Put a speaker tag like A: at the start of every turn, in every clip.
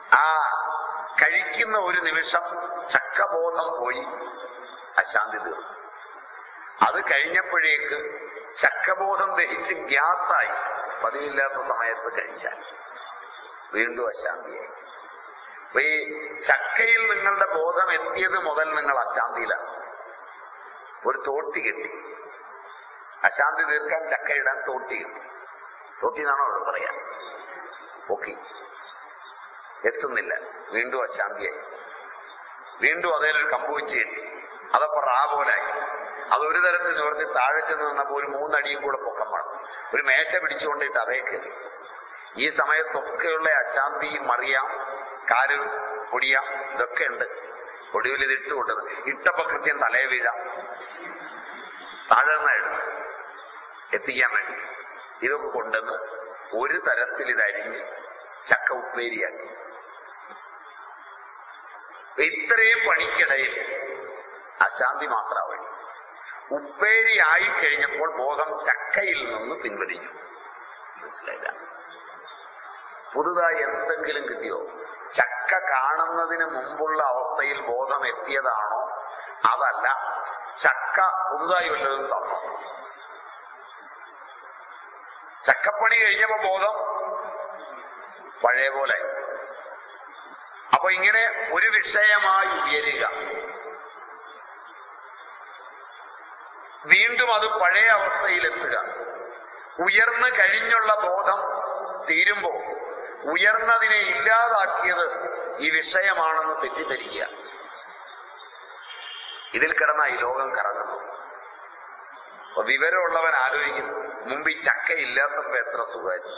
A: ആ കഴിക്കുന്ന ഒരു നിമിഷം ചക്കബോധം പോയി അശാന്തി തീർന്നു അത് കഴിഞ്ഞപ്പോഴേക്ക് ചക്കബോധം ദഹിച്ച് ഗ്യാസായി പതിവില്ലാത്ത സമയത്ത് കഴിച്ചാൽ വീണ്ടും അശാന്തിയായി അപ്പൊ ഈ ചക്കയിൽ നിങ്ങളുടെ ബോധം എത്തിയത് മുതൽ നിങ്ങൾ അശാന്തിയിലാണ് ഒരു തോട്ടി കിട്ടി അശാന്തി തീർക്കാൻ ചക്കയിടാൻ തോട്ടി കിട്ടി തോട്ടി എന്നാണോ അവിടെ പറയാ ഓക്കെ എത്തുന്നില്ല വീണ്ടും അശാന്തിയായി വീണ്ടും അതേലൊരു കമ്പ് വെച്ച് കെട്ടി അതപ്പോ റാ പോലായി അത് ഒരു തരത്തിൽ നിവർത്തി താഴെ ചെന്ന് നിന്നപ്പോ ഒരു മൂന്നടിയും കൂടെ പൊക്കം വേണം ഒരു മേശ പിടിച്ചുകൊണ്ടിട്ട് അതേ കയറി ഈ സമയത്തൊക്കെയുള്ള അശാന്തി മറിയാം കാല് പൊടിയാം ഇതൊക്കെ ഉണ്ട് ഒടുവിൽ ഇത് ഇട്ട് കൊണ്ടത് ഇട്ടപ്പോ കൃത്യം തലയെ വീഴാം താഴെ നിന്നായിരുന്നു എത്തിക്കാൻ വേണ്ടി ഇതൊക്കെ കൊണ്ടുവന്ന് ഒരു തരത്തിൽ ഇതരിഞ്ഞ് ചക്ക ഉപ്പേരിയാക്കി അപ്പൊ ഇത്രയും പണിക്കിടയിൽ അശാന്തി മാത്രമാണ് ഉപ്പേരി ആയി കഴിഞ്ഞപ്പോൾ ബോധം ചക്കയിൽ നിന്ന് പിൻവലിഞ്ഞു മനസ്സിലായില്ല പുതുതായി എന്തെങ്കിലും കിട്ടിയോ ചക്ക കാണുന്നതിന് മുമ്പുള്ള അവസ്ഥയിൽ ബോധം എത്തിയതാണോ അതല്ല ചക്ക പുതുതായി വല്ലതും തന്നോ ചക്കപ്പണി കഴിഞ്ഞപ്പോ ബോധം പഴയ പോലെ അപ്പൊ ഇങ്ങനെ ഒരു വിഷയമായി ഉയരുക വീണ്ടും അത് പഴയ അവസ്ഥയിലെത്തുക ഉയർന്നു കഴിഞ്ഞുള്ള ബോധം തീരുമ്പോ ഉയർന്നതിനെ ഇല്ലാതാക്കിയത് ഈ വിഷയമാണെന്ന് തെറ്റിദ്ധരിക്കുക ഇതിൽ കിടന്ന ഈ ലോകം കറങ്ങുന്നു അപ്പൊ വിവരമുള്ളവൻ ആലോചിക്കുന്നു മുമ്പ് ഈ ചക്ക ഇല്ലാത്തപ്പോ എത്ര സുഖമായിരുന്നു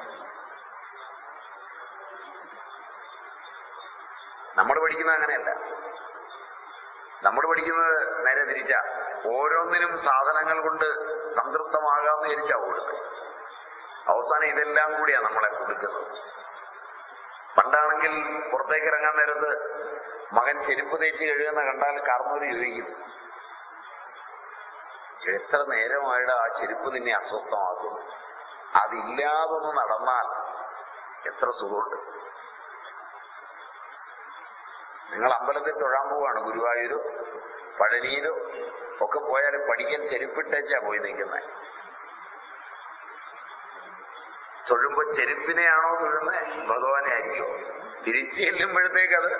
A: നമ്മൾ പഠിക്കുന്നത് അങ്ങനെയല്ല നമ്മൾ പഠിക്കുന്നത് നേരെ തിരിച്ച ഓരോന്നിനും സാധനങ്ങൾ കൊണ്ട് സംതൃപ്തമാകാമെന്ന് വിചാരിച്ചാ ഓടുന്നത് അവസാനം ഇതെല്ലാം കൂടിയാ നമ്മളെ കൊടുക്കുന്നത് പണ്ടാണെങ്കിൽ പുറത്തേക്ക് ഇറങ്ങാൻ നേരത്ത് മകൻ ചെരുപ്പ് തേച്ച് കഴുകുന്ന കണ്ടാൽ കാർന്നൂര് ചോദിക്കും എത്ര നേരമായിട്ട് ആ ചെരുപ്പ് നിന്നെ അസ്വസ്ഥമാക്കുന്നു അതില്ലാതൊന്ന് നടന്നാൽ എത്ര സുഖമുണ്ട് നിങ്ങൾ അമ്പലത്തിൽ തൊഴാൻ പോവാണ് ഗുരുവായൂരോ പഴനിയിലോ ഒക്കെ പോയാൽ പഠിക്കാൻ ചെരുപ്പിട്ടേച്ചാ പോയി നിൽക്കുന്നത് തൊഴുമ്പോ ചെരുപ്പിനെയാണോ തൊഴുന്നത് ഭഗവാനെ ആയിരിക്കോ തിരിച്ചു ചെല്ലുമ്പോഴത്തേക്ക് അത്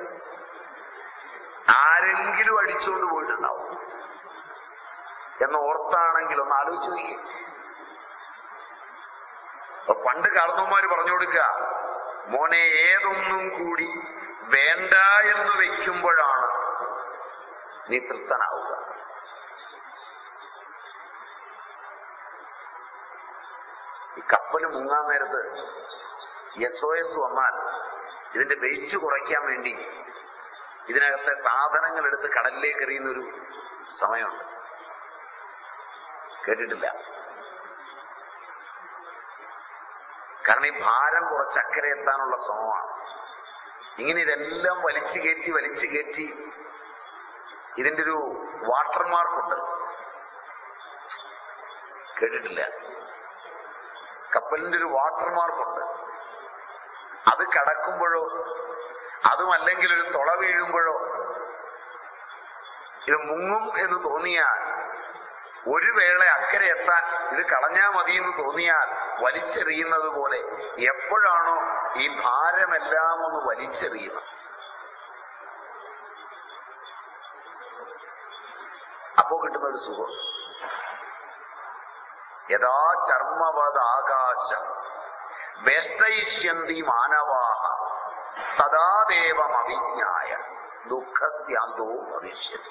A: ആരെങ്കിലും അടിച്ചുകൊണ്ട് പോയിട്ടുണ്ടാവും എന്ന് ഓർത്താണെങ്കിൽ ഒന്ന് ആലോചിച്ച് നോക്കിയേ അപ്പൊ പണ്ട് കാർന്നവന്മാര് പറഞ്ഞു കൊടുക്കുക മോനെ ഏതൊന്നും കൂടി വേണ്ട എന്ന് വെക്കുമ്പോഴാണ് നീ തൃപ്തനാവുക ഈ കപ്പൽ മുങ്ങാൻ നേരത്ത് എസ് ഒ എസ് വന്നാൽ ഇതിന്റെ വെയിറ്റ് കുറയ്ക്കാൻ വേണ്ടി ഇതിനകത്തെ സാധനങ്ങൾ എടുത്ത് കടലിലേക്ക് എറിയുന്ന ഒരു സമയമുണ്ട് കേട്ടിട്ടില്ല കാരണം ഈ ഭാരം കുറച്ച് അക്കരെ എത്താനുള്ള ശ്രമമാണ് ഇങ്ങനെ ഇതെല്ലാം വലിച്ചു കയറ്റി വലിച്ചു കയറ്റി ഇതിന്റെ ഒരു വാട്ടർമാർക്കുണ്ട് കേട്ടിട്ടില്ല കപ്പലിന്റെ ഒരു വാട്ടർമാർക്കുണ്ട് അത് കടക്കുമ്പോഴോ അതുമല്ലെങ്കിൽ ഒരു തുള വീഴുമ്പോഴോ ഇത് മുങ്ങും എന്ന് തോന്നിയാൽ ഒരു വേള അക്കരെ എത്താൻ ഇത് കളഞ്ഞാ മതി എന്ന് തോന്നിയാൽ വലിച്ചെറിയുന്നത് പോലെ എപ്പോഴാണോ ഈ ഭാരമെല്ലാം ഒന്ന് വലിച്ചെറിയുന്നത് അപ്പോ കിട്ടുന്ന ഒരു സുഖം യഥാ ചർമ്മവത് ആകാശം വേഷ്ടയിഷ്യന്തി മാനവാഹ തഥാദേവം അവിജ്ഞായ ദുഃഖസ്യാന്തോ ഭവിഷ്യതി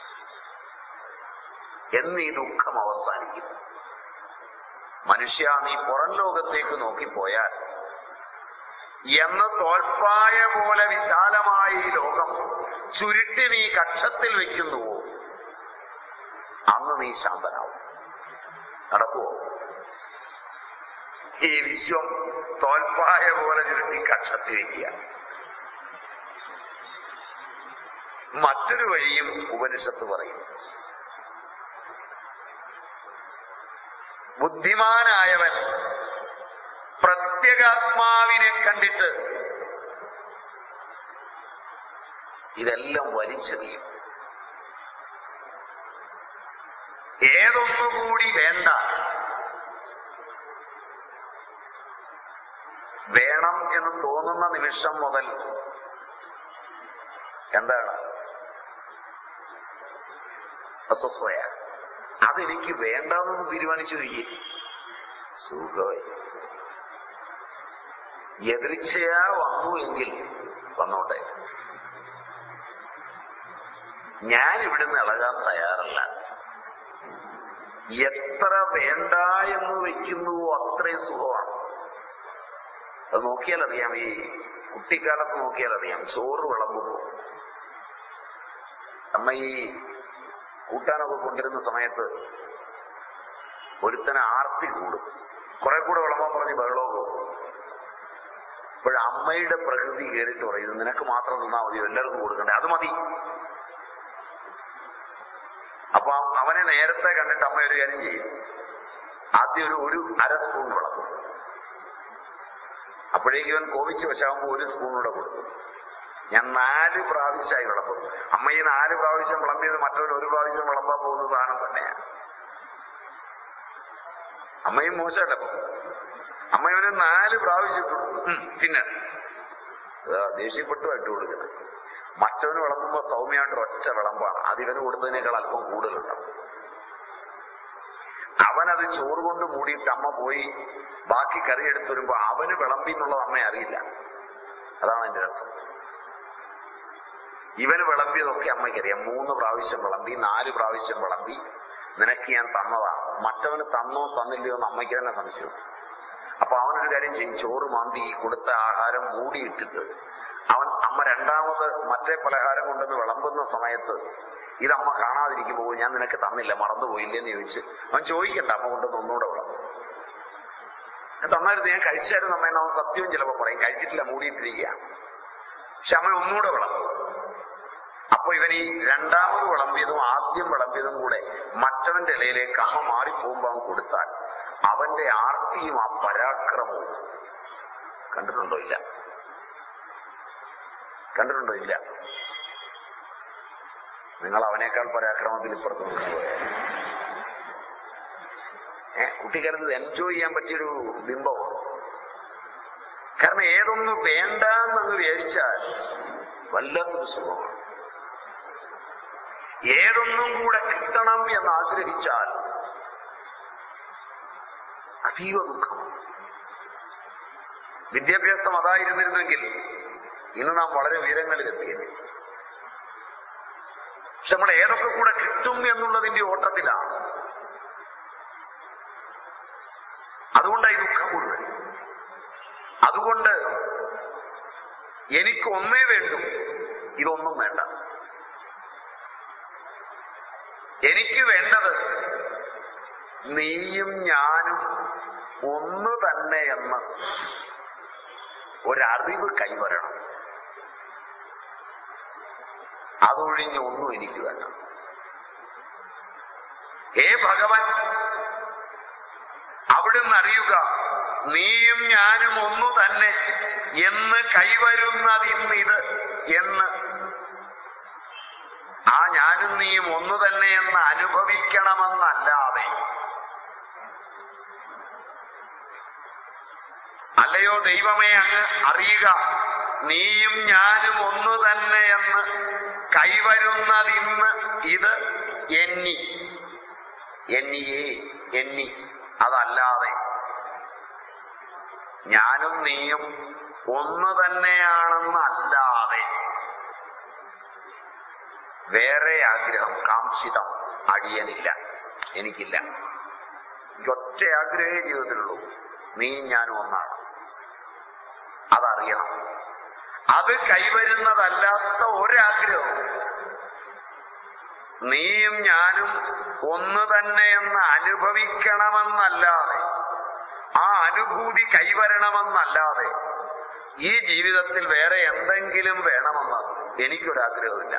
A: എന്നീ ദുഃഖം അവസാനിക്കുന്നു മനുഷ്യ നീ പുറം ലോകത്തേക്ക് നോക്കിപ്പോയാൽ എന്ന് തോൽപ്പായ പോലെ വിശാലമായ ഈ ലോകം ചുരുട്ടി നീ കക്ഷത്തിൽ വെക്കുന്നുവോ അന്ന് നീ ശാന്തനാവും നടക്കുവോ ഈ വിശ്വം തോൽപ്പായ പോലെ ചുരുട്ടി കക്ഷത്തിൽ വയ്ക്കുക മറ്റൊരു വഴിയും ഉപനിഷത്ത് പറയും ബുദ്ധിമാനായവൻ പ്രത്യേകാത്മാവിനെ കണ്ടിട്ട് ഇതെല്ലാം വലിച്ചെറിയും ഏതൊന്നുകൂടി വേണ്ട വേണം എന്ന് തോന്നുന്ന നിമിഷം മുതൽ എന്താണ് അസ്വസ്ഥയ അതെനിക്ക് വേണ്ടെന്ന് തീരുമാനിച്ചു കഴിയേ സുഖമായി എതിർച്ചയാ വന്നു എങ്കിൽ വന്നോട്ടെ ഞാൻ ഇവിടുന്ന് ഇളകാൻ തയ്യാറല്ല എത്ര വേണ്ട എന്ന് വെക്കുന്നുവോ അത്രയും സുഖമാണ് അത് നോക്കിയാൽ അറിയാം ഈ കുട്ടിക്കാലത്ത് നോക്കിയാൽ അറിയാം ചോറ് വിളമ്പുമ്പോ അമ്മ ഈ കൂട്ടാനൊക്കെ കൊണ്ടിരുന്ന സമയത്ത് ഒരുത്തന് ആർത്തി കൂടും കുറെ കൂടെ വിളമ്പാൻ പറഞ്ഞ് ബഹളവും അമ്മയുടെ പ്രകൃതി കയറിയിട്ട് പറയും നിനക്ക് മാത്രം തിന്നാ മതി എല്ലാവർക്കും കൊടുക്കണ്ടേ അത് മതി അപ്പൊ അവനെ നേരത്തെ കണ്ടിട്ട് അമ്മ ഒരു കാര്യം ചെയ്യും ആദ്യം ഒരു ഒരു അര സ്പൂൺ വിളക്കും അപ്പോഴേക്കും ഇവൻ കോപിച്ച് വശാകുമ്പോൾ ഒരു സ്പൂണൂടെ കൊടുക്കും ഞാൻ നാല് പ്രാവശ്യമായി വിളമ്പും അമ്മ ഈ നാല് പ്രാവശ്യം വിളമ്പിയത് മറ്റൊരു ഒരു പ്രാവശ്യം വിളമ്പാൻ പോകുന്ന സാധനം തന്നെയാണ് അമ്മയും മോശമല്ല അപ്പൊ അമ്മ ഇവന് നാല് പ്രാവശ്യം ഇട്ടു കൊടുക്കും. ഉം, പിന്നെ അതാ ദേഷ്യപ്പെട്ടു ഇട്ട് കൊടുക്കുന്നത് മറ്റവന് വിളമ്പുമ്പോ സൗമ്യമായിട്ട് ഒറ്റ വിളമ്പാണ് അത് ഇവന് കൊടുത്തതിനേക്കാൾ അല്പം കൂടുതലുണ്ടാവും അവനത് ചോറ് കൊണ്ട് മൂടിയിട്ട് അമ്മ പോയി ബാക്കി കറി എടുത്തു വരുമ്പോ അവന് വിളമ്പി എന്നുള്ളത് അമ്മ അറിയില്ല അതാണ് അതിന്റെ അർത്ഥം ഇവന് വിളമ്പിയതൊക്കെ അമ്മയ്ക്കറിയാം മൂന്ന് പ്രാവശ്യം വിളമ്പി നാല് പ്രാവശ്യം വിളമ്പി നിനക്ക് ഞാൻ തന്നതാണ് മറ്റവന് തന്നോ തന്നില്ലയോ എന്ന് അമ്മയ്ക്ക് തന്നെ സംശയം അപ്പൊ അവനൊരു കാര്യം ചെയ്യും ചോറ് മാന്തി കൊടുത്ത ആഹാരം മൂടിയിട്ടിട്ട് അവൻ അമ്മ രണ്ടാമത് മറ്റേ പലഹാരം കൊണ്ടുവന്ന് വിളമ്പുന്ന സമയത്ത് ഇതമ്മ കാണാതിരിക്കുമ്പോൾ ഞാൻ നിനക്ക് തന്നില്ല മറന്നുപോയില്ലെന്ന് ചോദിച്ച് അവൻ ചോദിക്കണ്ട അമ്മ കൊണ്ടുവന്ന് ഒന്നുകൂടെ വിളമ്പും തന്നായിരുന്നു ഞാൻ കഴിച്ചായിരുന്നു അമ്മ അവൻ സത്യവും ചിലപ്പോ പറയും കഴിച്ചിട്ടില്ല മൂടിയിട്ടിരിക്കുക പക്ഷെ അമ്മ ഒന്നുകൂടെ വിളമ്പും അപ്പൊ ഇവൻ ഈ രണ്ടാമത് വിളമ്പിയതും ആദ്യം വിളമ്പിയതും കൂടെ മറ്റവന്റെ ഇലയിലേക്ക് അമ്മ മാറിപ്പോകുമ്പോ അവൻ കൊടുത്താൽ അവന്റെ ആർത്തിയും ആ പരാക്രമവും കണ്ടിട്ടുണ്ടോ ഇല്ല കണ്ടിട്ടുണ്ടോ ഇല്ല നിങ്ങൾ അവനേക്കാൾ പരാക്രമത്തിൽ ഇപ്പുറത്ത് നിൽക്കുന്നു ഏ കുട്ടിക്കാലത്ത് എൻജോയ് ചെയ്യാൻ പറ്റിയൊരു ബിംബമാണ് കാരണം ഏതൊന്നും വേണ്ട എന്നങ്ങ് വിചാരിച്ചാൽ വല്ലാത്തൊരു സുഖമാണ് ഏതൊന്നും കൂടെ കിട്ടണം എന്ന് ആഗ്രഹിച്ചാൽ അതീവ ദുഃഖം വിദ്യാഭ്യാസം അതായിരുന്നിരുന്നെങ്കിൽ ഇന്ന് നാം വളരെ ഉയരങ്ങളിൽ എത്തിയത് പക്ഷെ നമ്മൾ ഏതൊക്കെ കൂടെ കിട്ടും എന്നുള്ളതിന്റെ ഓട്ടത്തിലാണ് അതുകൊണ്ടായി ദുഃഖം മുഴുവൻ അതുകൊണ്ട് എനിക്ക് ഒന്നേ വേണ്ടു ഇതൊന്നും വേണ്ട എനിക്ക് വേണ്ടത് നീയും ഞാനും ഒന്ന് തന്നെ എന്ന് ഒരറിവ് കൈവരണം അതൊഴിഞ്ഞ് ഒന്നും എനിക്ക് വേണ്ട ഹേ ഭഗവൻ അവിടുന്ന് അറിയുക നീയും ഞാനും ഒന്നു തന്നെ എന്ന് കൈവരുന്നതിന്നിത് എന്ന് ആ ഞാനും നീയും ഒന്നു തന്നെ എന്ന് അനുഭവിക്കണമെന്നല്ലാതെ അല്ലയോ ദൈവമേ അങ്ങ് അറിയുക നീയും ഞാനും ഒന്നു തന്നെ എന്ന് കൈവരുന്നതിന്ന് ഇത് എന്നി എന്നിയേ എന്നി അതല്ലാതെ ഞാനും നീയും ഒന്ന് തന്നെയാണെന്നല്ലാതെ വേറെ ആഗ്രഹം കാംക്ഷിതം അടിയനില്ല എനിക്കില്ല ഒറ്റ ആഗ്രഹേ ജീവിതത്തിലുള്ളൂ നീ ഞാനും ഒന്നാണ് അതറിയണം അത് കൈവരുന്നതല്ലാത്ത ഒരാഗ്രഹവും നീയും ഞാനും ഒന്ന് തന്നെയെന്ന് അനുഭവിക്കണമെന്നല്ലാതെ ആ അനുഭൂതി കൈവരണമെന്നല്ലാതെ ഈ ജീവിതത്തിൽ വേറെ എന്തെങ്കിലും വേണമെന്ന് എനിക്കൊരാഗ്രഹമില്ല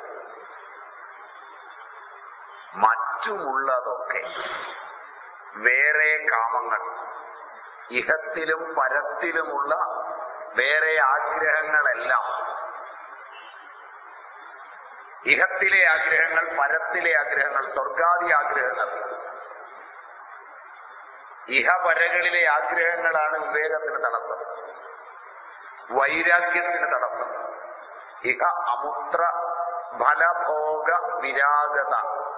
A: മറ്റുമുള്ളതൊക്കെ വേറെ കാമങ്ങൾ ഇഹത്തിലും പരത്തിലുമുള്ള വേറെ ആഗ്രഹങ്ങളെല്ലാം ഇഹത്തിലെ ആഗ്രഹങ്ങൾ പരത്തിലെ ആഗ്രഹങ്ങൾ സ്വർഗാദി ആഗ്രഹങ്ങൾ ഇഹപരകളിലെ ആഗ്രഹങ്ങളാണ് വിവേകത്തിന് തടസ്സം വൈരാഗ്യത്തിന് തടസ്സം ഇഹ അമുത്ര ഫലഭോഗ വിരാഗത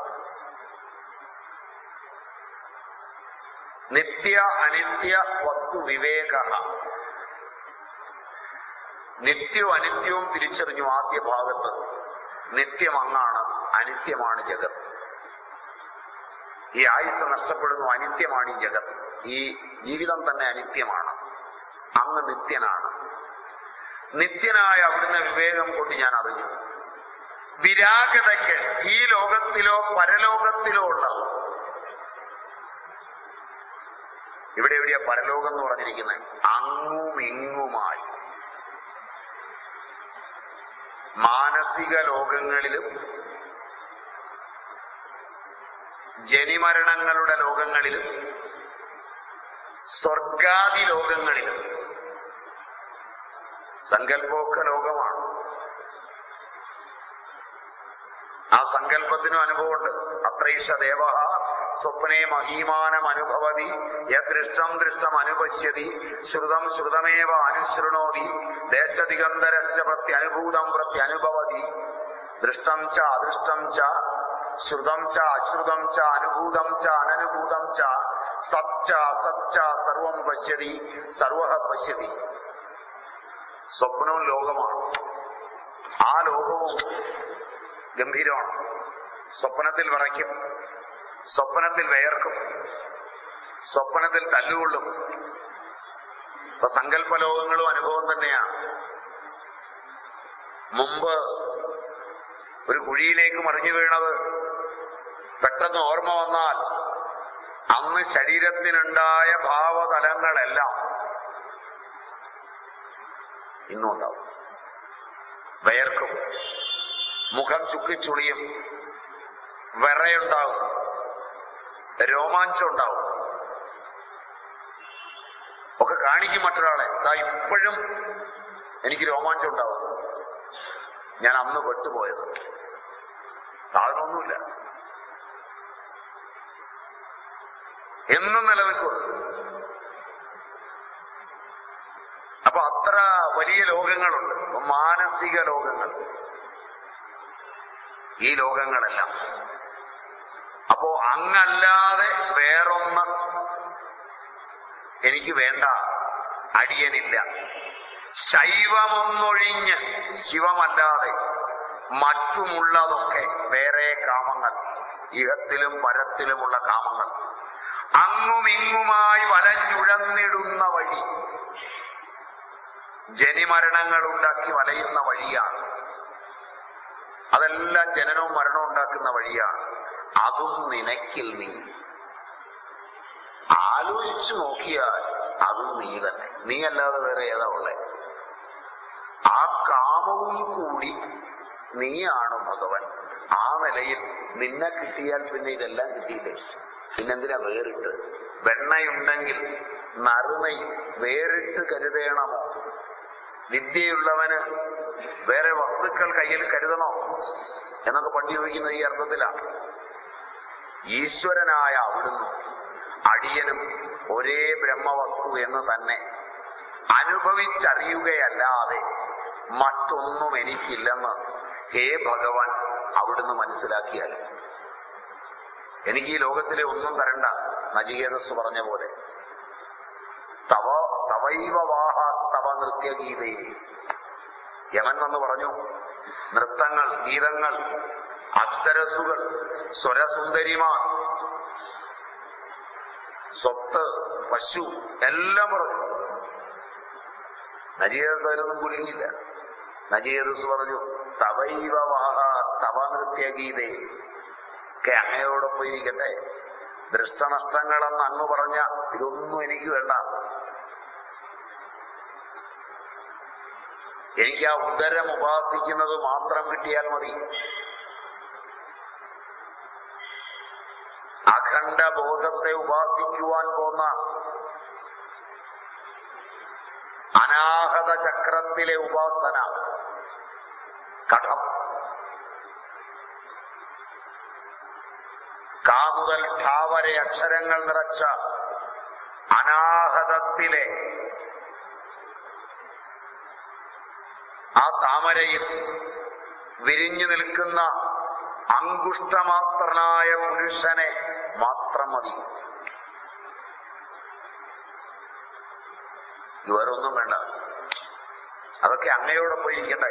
A: നിത്യ അനിത്യ വസ്തു വിവേക നിത്യവും അനിത്യവും തിരിച്ചറിഞ്ഞു ആദ്യ ഭാഗത്ത് നിത്യം അങ്ങാണ് അനിത്യമാണ് ജഗത് ഈ ആയുസ് നഷ്ടപ്പെടുന്നു അനിത്യമാണ് ഈ ജഗത് ഈ ജീവിതം തന്നെ അനിത്യമാണ് അങ്ങ് നിത്യനാണ് നിത്യനായ അവിടുന്ന് വിവേകം കൊണ്ട് ഞാൻ അറിഞ്ഞു വിരാഗതയ്ക്ക് ഈ ലോകത്തിലോ പരലോകത്തിലോ ഉള്ള ഇവിടെ എവിടെയാ പരലോകം എന്ന് പറഞ്ഞിരിക്കുന്നത് അങ്ങും ഇങ്ങുമായി മാനസിക ലോകങ്ങളിലും ജനിമരണങ്ങളുടെ ലോകങ്ങളിലും സ്വർഗാദി ലോകങ്ങളിലും സങ്കല്പോക്ക ലോകമാണ് ആ സങ്കല്പത്തിനും അനുഭവമുണ്ട് അത്രൈഷ ദേവ സ്വപ്നെ മഹീമാനം അനുഭവതി യദൃഷ്ടം ദൃഷ്ടം അനുപശ്യതി ശ്രുതം ശ്രുതമേവ അനുശൃണോതി ദേശദിഗന്ധരശ്ച പ്രത്യനുഭൂതം പ്രത്യനുഭവതി ദൃഷ്ടം ച അദൃഷ്ടം ച ശ്രുതം ച അശ്രുതം ച അനുഭൂതം ച അനനുഭൂതം ച സച്ച അസച്ച സർവം പശ്യതി സർവ പശ്യതി സ്വപ്നവും ലോകമാണ് ആ ലോകവും ഗംഭീരമാണ് സ്വപ്നത്തിൽ വിറയ്ക്കും സ്വപ്നത്തിൽ വേർക്കും സ്വപ്നത്തിൽ തല്ലുകൊള്ളും ഇപ്പൊ സങ്കല്പ ലോകങ്ങളും അനുഭവം തന്നെയാണ് മുമ്പ് ഒരു കുഴിയിലേക്ക് മറിഞ്ഞു വീണത് പെട്ടെന്ന് ഓർമ്മ വന്നാൽ അന്ന് ശരീരത്തിനുണ്ടായ ഭാവതലങ്ങളെല്ലാം ഇന്നും ഉണ്ടാവും വയർക്കും മുഖം ചുക്കിച്ചുളിയും വിറയുണ്ടാവും രോമാഞ്ചം ഉണ്ടാവും ഒക്കെ കാണിക്കും മറ്റൊരാളെ ദാ ഇപ്പോഴും എനിക്ക് രോമാഞ്ചം ഉണ്ടാവും ഞാൻ അന്ന് പെട്ടുപോയത് സാധനമൊന്നുമില്ല എന്നും നിലനിൽക്കും അപ്പൊ അത്ര വലിയ ലോകങ്ങളുണ്ട് മാനസിക ലോകങ്ങൾ ഈ ലോകങ്ങളെല്ലാം അപ്പോ അങ്ങല്ലാതെ വേറൊന്ന് എനിക്ക് വേണ്ട അടിയനില്ല ശൈവമൊന്നൊഴിഞ്ഞ് ശിവമല്ലാതെ മറ്റുമുള്ളതൊക്കെ വേറെ കാമങ്ങൾ ഇഹത്തിലും പരത്തിലുമുള്ള കാമങ്ങൾ അങ്ങുമിങ്ങുമായി വലഞ്ഞുഴന്നിടുന്ന വഴി ജനിമരണങ്ങൾ ഉണ്ടാക്കി വലയുന്ന വഴിയാണ് അതെല്ലാം ജനനവും മരണവും ഉണ്ടാക്കുന്ന വഴിയാണ് അതും നിനക്കിൽ നീ ആലോചിച്ചു നോക്കിയാൽ അതും നീ തന്നെ നീ അല്ലാതെ വേറെ ഏതാ ഉള്ളേ ആ കാമവും കൂടി നീയാണ് ഭഗവൻ ആ നിലയിൽ നിന്നെ കിട്ടിയാൽ പിന്നെ ഇതെല്ലാം കിട്ടിയില്ലേ പിന്നെന്തിനാ വേറിട്ട് വെണ്ണയുണ്ടെങ്കിൽ നറുമയും വേറിട്ട് കരുതേണമോ വിദ്യയുള്ളവന് വേറെ വസ്തുക്കൾ കയ്യിൽ കരുതണോ എന്നൊക്കെ പണ്ട് ചോദിക്കുന്നത് ഈ അർത്ഥത്തിലാണ് ഈശ്വരനായ അവിടുന്ന് അടിയനും ഒരേ ബ്രഹ്മവസ്തു എന്ന് തന്നെ അനുഭവിച്ചറിയുകയല്ലാതെ മറ്റൊന്നും എനിക്കില്ലെന്ന് ഹേ ഭഗവാൻ അവിടുന്ന് മനസ്സിലാക്കിയാൽ എനിക്ക് ഈ ലോകത്തിലെ ഒന്നും തരണ്ട നജികേതസ് പറഞ്ഞ പോലെ തവ തവൈവ വാഹ തവ നൃത്യഗീതയെ യമൻ വന്ന് പറഞ്ഞു നൃത്തങ്ങൾ ഗീതങ്ങൾ അപ്സരസുകൾ സ്വരസുന്ദരിമാർ സ്വത്ത് പശു എല്ലാം പറഞ്ഞു നജീദസ് അതിലൊന്നും കുലുങ്ങിയില്ല നജീദസ് പറഞ്ഞു തവൈവ വാഹ തവ നൃത്യഗീതേ ഒക്കെ അങ്ങയോടൊപ്പം ഇരിക്കട്ടെ ദൃഷ്ടനഷ്ടങ്ങളെന്ന് അങ്ങ് പറഞ്ഞ ഇതൊന്നും എനിക്ക് വേണ്ട എനിക്ക് ആ ഉദരം ഉപാസിക്കുന്നത് മാത്രം കിട്ടിയാൽ മതി അഖണ്ഡ ബോധത്തെ ഉപാസിക്കുവാൻ പോന്ന അനാഹത ചക്രത്തിലെ ഉപാസന കഠം താ മുതൽ ഠാ വരെ അക്ഷരങ്ങൾ നിറച്ച അനാഹതത്തിലെ ആ താമരയിൽ വിരിഞ്ഞു നിൽക്കുന്ന അങ്കുഷ്ടമാത്രനായ പുരുഷനെ മാത്രം മതി വേറൊന്നും വേണ്ട അതൊക്കെ അങ്ങയോടൊപ്പം ഇരിക്കട്ടെ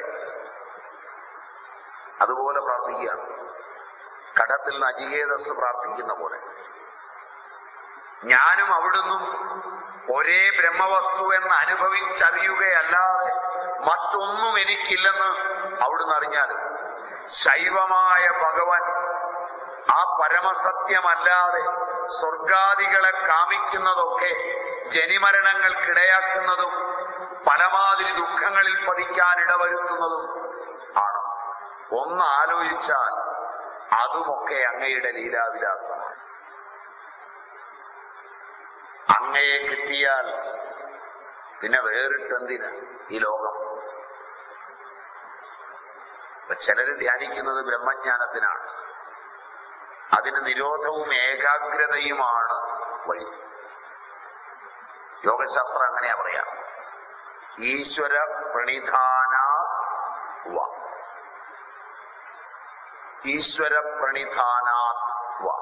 A: അതുപോലെ പ്രാർത്ഥിക്കുക കടത്തിൽ നചികേതസ് പ്രാർത്ഥിക്കുന്ന പോലെ ഞാനും അവിടുന്നും ഒരേ ബ്രഹ്മവസ്തു എന്ന് അനുഭവിച്ചറിയുകയല്ലാതെ മറ്റൊന്നും എനിക്കില്ലെന്ന് അവിടുന്ന് അറിഞ്ഞാലും ശൈവമായ ഭഗവാൻ ആ പരമസത്യമല്ലാതെ സ്വർഗാദികളെ കാമിക്കുന്നതൊക്കെ ജനിമരണങ്ങൾക്കിടയാക്കുന്നതും പലമാതിരി ദുഃഖങ്ങളിൽ പതിക്കാൻ ഇടവരുത്തുന്നതും ആണ് ഒന്ന് ആലോചിച്ചാൽ അതുമൊക്കെ അങ്ങയുടെ ലീലാവിലാസമാണ് അങ്ങയെ കിട്ടിയാൽ പിന്നെ വേറിട്ടെന്തിന് ഈ ലോകം ഇപ്പൊ ചിലര് ധ്യാനിക്കുന്നത് ബ്രഹ്മജ്ഞാനത്തിനാണ് അതിന് നിരോധവും ഏകാഗ്രതയുമാണ് വഴി യോഗശാസ്ത്രം അങ്ങനെയാ പറയാം ഈശ്വര പ്രണിധാന വ ഈശ്വര പ്രണിധാന വ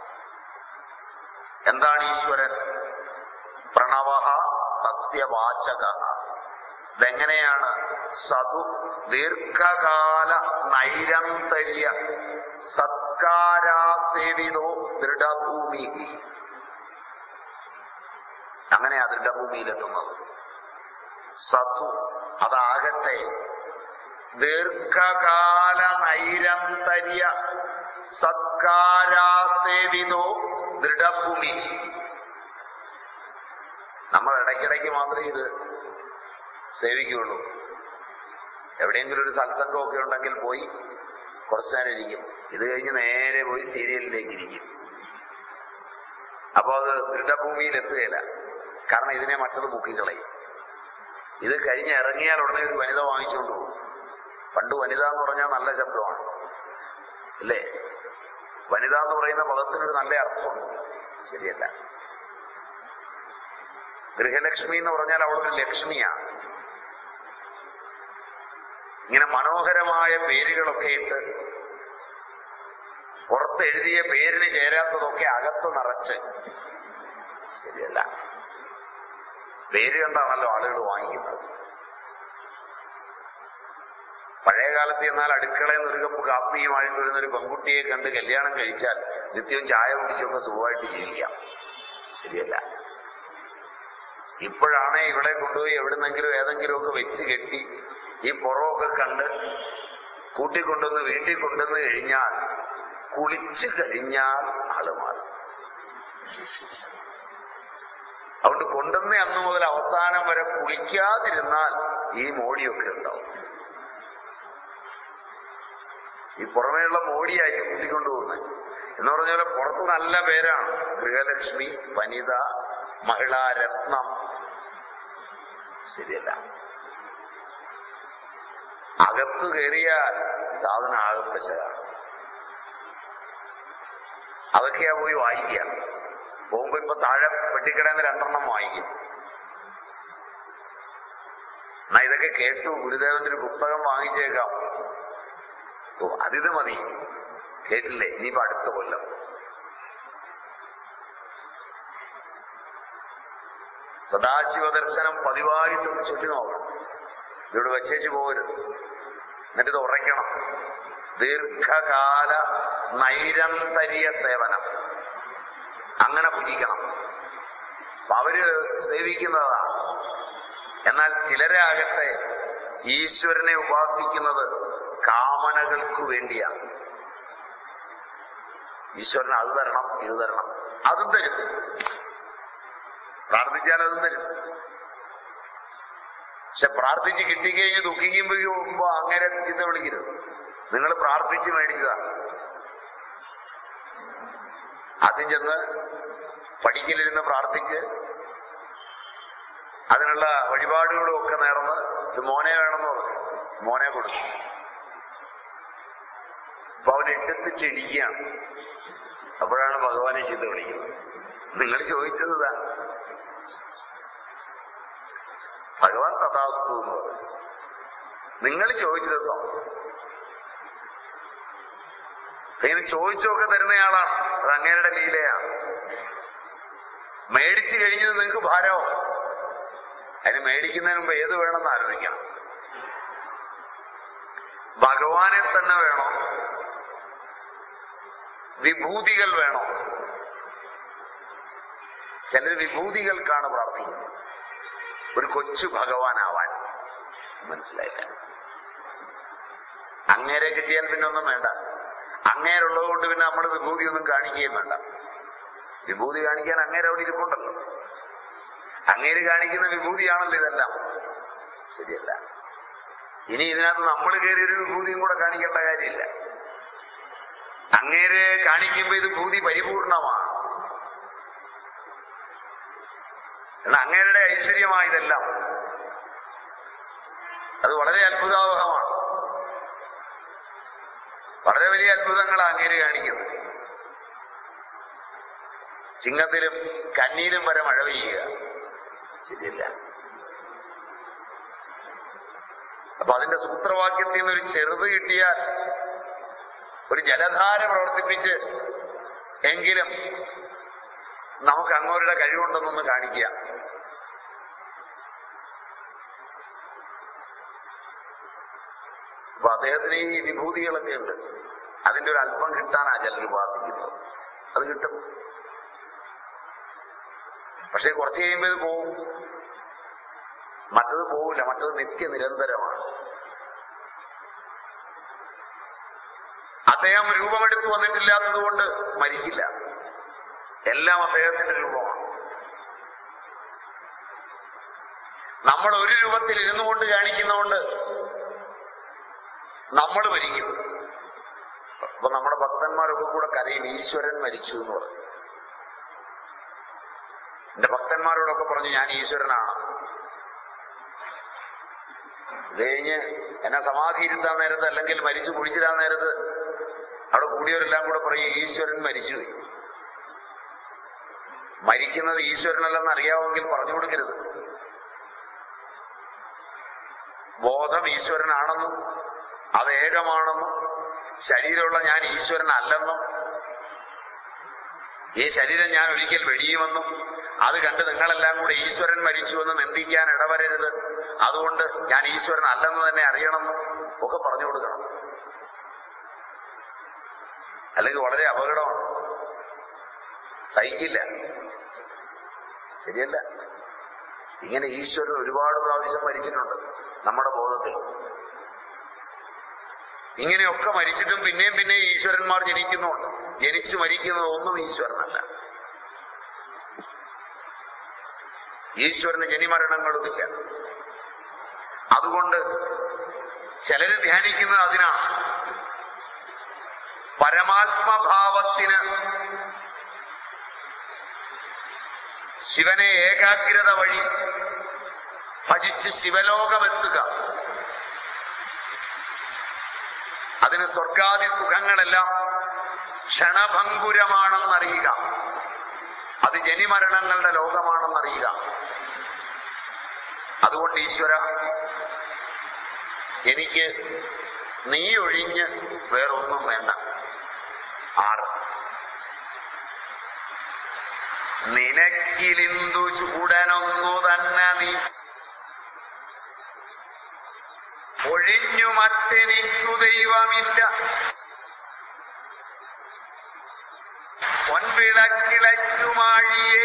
A: എന്താണ് ഈശ്വരൻ പ്രണവ സസ്യവാചക ഇതെങ്ങനെയാണ് സതു ദീർഘകാല നൈരന്തര്യ സത്കാരാസേവിതോ ദൃഢഭൂമി അങ്ങനെയാ ദൃഢഭൂമിയിലെത്തുന്നത് സതു അതാകട്ടെ ദീർഘകാല നൈരന്തര്യ സത്കാരാസേവിതോ ദൃഢഭൂമി നമ്മൾ ഇടയ്ക്കിടയ്ക്ക് മാത്രമേ ഇത് സേവിക്കുകയുള്ളൂ എവിടെയെങ്കിലും ഒരു സത്സംഗമൊക്കെ ഉണ്ടെങ്കിൽ പോയി കുറച്ചു നേരം ഇരിക്കും ഇത് കഴിഞ്ഞ് നേരെ പോയി സീരിയലിലേക്ക് ഇരിക്കും അപ്പൊ അത് ദൃഢഭൂമിയിൽ എത്തുകയില്ല കാരണം ഇതിനെ മറ്റത് മുക്കിക്കളയും ഇത് കഴിഞ്ഞ് ഇറങ്ങിയാൽ ഉടനെ ഒരു വനിത വാങ്ങിച്ചുകൊണ്ട് പോകും പണ്ട് വനിത എന്ന് പറഞ്ഞാൽ നല്ല ശബ്ദമാണ് അല്ലേ വനിത എന്ന് പറയുന്ന പദത്തിനൊരു നല്ല അർത്ഥമുണ്ട് ശരിയല്ല ഗൃഹലക്ഷ്മി എന്ന് പറഞ്ഞാൽ അവളൊരു ലക്ഷ്മിയാണ് ഇങ്ങനെ മനോഹരമായ പേരുകളൊക്കെ ഇട്ട് പുറത്ത് എഴുതിയ പേരിന് ചേരാത്തതൊക്കെ അകത്ത് നിറച്ച് ശരിയല്ല പേര് കണ്ടാണല്ലോ ആളുകൾ വാങ്ങിക്കുന്നത് പഴയ കാലത്ത് എന്നാൽ അടുക്കളയിൽ നിന്ന് ഒരു കപ്പ് കാപ്പിയുമായിട്ട് വരുന്ന ഒരു പെൺകുട്ടിയെ കണ്ട് കല്യാണം കഴിച്ചാൽ നിത്യവും ചായ കുടിച്ചൊക്കെ സുഖമായിട്ട് ജീവിക്കാം ശരിയല്ല ഇപ്പോഴാണ് ഇവിടെ കൊണ്ടുപോയി എവിടുന്നെങ്കിലും ഏതെങ്കിലുമൊക്കെ വെച്ച് കെട്ടി ഈ പുറമൊക്കെ കണ്ട് കൂട്ടിക്കൊണ്ടുവന്ന് വീട്ടിൽ കൊണ്ടുവന്ന് കഴിഞ്ഞാൽ കുളിച്ചു കഴിഞ്ഞാൽ ആള് മാറും അതുകൊണ്ട് കൊണ്ടുവന്ന അന്ന് മുതൽ അവസാനം വരെ കുളിക്കാതിരുന്നാൽ ഈ മോടിയൊക്കെ ഉണ്ടാവും ഈ പുറമേയുള്ള മോടിയായി കൂട്ടിക്കൊണ്ടുപോകുന്നത് എന്ന് പറഞ്ഞ പോലെ പുറത്ത് നല്ല പേരാണ് ഗൃഹലക്ഷ്മി വനിത മഹിളാരത്നം ശരിയല്ല അകത്ത് കയറിയാൽ സാധനം ആകപ്പശകാണ് അതൊക്കെയാ പോയി വായിക്കുക പോകുമ്പോ ഇപ്പൊ താഴെ വെട്ടിക്കടയിൽ നിന്ന് രണ്ടെണ്ണം വാങ്ങിക്കും എന്നാ ഇതൊക്കെ കേട്ടു ഗുരുദേവന്റെ ഒരു പുസ്തകം വാങ്ങിച്ചേക്കാം ഓ അതിത് മതി കേട്ടില്ലേ ഇനിയിപ്പോ അടുത്ത കൊല്ലം സദാശിവ ദർശനം പതിവായിട്ട് ചുറ്റി നോക്കണം ഇവിടെ വെച്ചേച്ച് പോകരുത് എന്നിട്ട് ഉറയ്ക്കണം ദീർഘകാല നൈരന്തര്യ സേവനം അങ്ങനെ പൂജിക്കണം അപ്പൊ അവര് സേവിക്കുന്നതാ എന്നാൽ ചിലരാകട്ടെ ഈശ്വരനെ ഉപാസിക്കുന്നത് കാമനകൾക്ക് വേണ്ടിയാണ് ഈശ്വരൻ അത് തരണം ഇത് തരണം അതും തരും പ്രാർത്ഥിച്ചാൽ അതും തരും പക്ഷെ പ്രാർത്ഥിച്ച് കിട്ടിക്കഴിഞ്ഞ് ദുഃഖിക്കുമ്പോ അങ്ങനെ ചിന്ത വിളിക്കരുത് നിങ്ങൾ പ്രാർത്ഥിച്ച് മേടിച്ചതാ ആദ്യം ചെന്ന് പഠിക്കലിരുന്ന് പ്രാർത്ഥിച്ച് അതിനുള്ള വഴിപാടുകളും ഒക്കെ നേർന്ന് ഇത് മോനെ വേണമെന്ന് പറഞ്ഞു മോനെ കൊടുത്തു അപ്പൊ അവൻ എടുത്തിട്ടിരിക്കുകയാണ് അപ്പോഴാണ് ഭഗവാനെ ചീത്ത വിളിക്കുന്നത് നിങ്ങൾ ചോദിച്ചത് ഇതാ ഭഗവാൻ തഥാസ്തു എന്ന് പറഞ്ഞു നിങ്ങൾ ചോദിച്ചത് തന്നു ഇങ്ങനെ ചോദിച്ചൊക്കെ തരുന്നയാളാണ് അത് അങ്ങേരുടെ ലീലയാണ് മേടിച്ചു കഴിഞ്ഞത് നിങ്ങൾക്ക് ഭാരമോ അതിന് മേടിക്കുന്നതിന് മുമ്പ് ഏത് വേണമെന്ന് ആലോചിക്കണം ഭഗവാനെ തന്നെ വേണോ വിഭൂതികൾ വേണോ ചിലർ വിഭൂതികൾക്കാണ് പ്രാർത്ഥിക്കുന്നത് ഒരു കൊച്ചു ഭഗവാനാവാൻ മനസ്സിലായില്ല അങ്ങേരെ കിട്ടിയാൽ പിന്നെ ഒന്നും വേണ്ട അങ്ങേരുള്ളത് കൊണ്ട് പിന്നെ നമ്മൾ വിഭൂതി ഒന്നും കാണിക്കുകയും വേണ്ട വിഭൂതി കാണിക്കാൻ അങ്ങേരെ അവിടെ ഇരിപ്പുണ്ടല്ലോ അങ്ങേര് കാണിക്കുന്ന വിഭൂതിയാണല്ലോ ഇതെല്ലാം ശരിയല്ല ഇനി ഇതിനകത്ത് നമ്മൾ കയറി ഒരു വിഭൂതിയും കൂടെ കാണിക്കേണ്ട കാര്യമില്ല അങ്ങേര് കാണിക്കുമ്പോ ഇത് ഭൂതി പരിപൂർണമാണ് എന്നാൽ അങ്ങേരുടെ ഐശ്വര്യമായതെല്ലാം അത് വളരെ അത്ഭുതാവഹമാണ് വളരെ വലിയ അത്ഭുതങ്ങളാണ് അങ്ങേര് കാണിക്കുന്നത് ചിങ്ങത്തിലും കന്നീരും വരെ മഴ പെയ്യുക ശരിയല്ല അപ്പൊ അതിന്റെ സൂത്രവാക്യത്തിൽ നിന്ന് ഒരു ചെറുത് കിട്ടിയാൽ ഒരു ജലധാര പ്രവർത്തിപ്പിച്ച് എങ്കിലും നമുക്ക് അങ്ങോരുടെ കഴിവുണ്ടെന്നൊന്ന് കാണിക്കുക അപ്പൊ അദ്ദേഹത്തിന് ഈ വിഭൂതികളൊക്കെ ഉണ്ട് അതിന്റെ ഒരു അല്പം കിട്ടാനാ ചിലർ ഉപാസിക്കുന്നത് അത് കിട്ടും പക്ഷെ കുറച്ച് കഴിയുമ്പോൾ ഇത് പോവും മറ്റത് പോവില്ല മറ്റത് നിത്യനിരന്തരമാണ് അദ്ദേഹം രൂപമെടുത്ത് വന്നിട്ടില്ലാത്തത് കൊണ്ട് മരിക്കില്ല എല്ലാം അദ്ദേഹത്തിന്റെ രൂപമാണ് നമ്മൾ ഒരു രൂപത്തിൽ ഇരുന്നു കൊണ്ട് കാണിക്കുന്നതുകൊണ്ട് നമ്മൾ മരിക്കും അപ്പൊ നമ്മുടെ ഭക്തന്മാരൊക്കെ കൂടെ കരയും ഈശ്വരൻ മരിച്ചു എന്ന് പറഞ്ഞു എന്റെ ഭക്തന്മാരോടൊക്കെ പറഞ്ഞു ഞാൻ ഈശ്വരനാണ് ഇത് കഴിഞ്ഞ് എന്നെ സമാധി ഇരുത്താൻ നേരത്ത് അല്ലെങ്കിൽ മരിച്ചു കുഴിച്ചിടാൻ നേരത്ത് അവിടെ കൂടിയവരെല്ലാം കൂടെ പറയും ഈശ്വരൻ മരിച്ചുപോയി മരിക്കുന്നത് ഈശ്വരനല്ലെന്ന് അറിയാമെങ്കിൽ പറഞ്ഞു കൊടുക്കരുത് ബോധം ഈശ്വരനാണെന്നും അത് ഏകമാണെന്നും ശരീരമുള്ള ഞാൻ ഈശ്വരനല്ലെന്നും ഈ ശരീരം ഞാൻ ഒരിക്കൽ വെടിയുമെന്നും അത് കണ്ട് നിങ്ങളെല്ലാം കൂടെ ഈശ്വരൻ മരിച്ചുവെന്ന് നിന്ദിക്കാൻ ഇടവരരുത് അതുകൊണ്ട് ഞാൻ ഈശ്വരൻ അല്ലെന്ന് തന്നെ അറിയണമെന്നും ഒക്കെ പറഞ്ഞു കൊടുക്കണം അല്ലെങ്കിൽ വളരെ അപകടമാണ് സഹിക്കില്ല ശരിയല്ല ഇങ്ങനെ ഈശ്വരൻ ഒരുപാട് പ്രാവശ്യം മരിച്ചിട്ടുണ്ട് നമ്മുടെ ബോധത്തിൽ ഇങ്ങനെയൊക്കെ മരിച്ചിട്ടും പിന്നെയും പിന്നെയും ഈശ്വരന്മാർ ജനിക്കുന്നുണ്ട് ജനിച്ചു മരിക്കുന്നത് ഒന്നും ഈശ്വരനല്ല ഈശ്വരന് ജനിമരണങ്ങളുമില്ല അതുകൊണ്ട് ചിലര് ധ്യാനിക്കുന്നത് അതിനാണ് പരമാത്മഭാവത്തിന് ശിവനെ ഏകാഗ്രത വഴി ഭജിച്ച് ശിവലോകമെത്തുക അതിന് സ്വർഗാദി സുഖങ്ങളെല്ലാം ക്ഷണഭങ്കുരമാണെന്നറിയുക അത് ജനിമരണങ്ങളുടെ ലോകമാണെന്നറിയുക അതുകൊണ്ട് ഈശ്വര എനിക്ക് നീ ഒഴിഞ്ഞ് വേറൊന്നും വേണ്ട ആറ് നിനക്കിലിന്തു ചൂടനൊന്നു തന്നെ നീ ഒഴിഞ്ഞു മറ്റെനിക്കു ദൈവമില്ല പൊൻവിളക്കിളച്ചുമാഴിയെ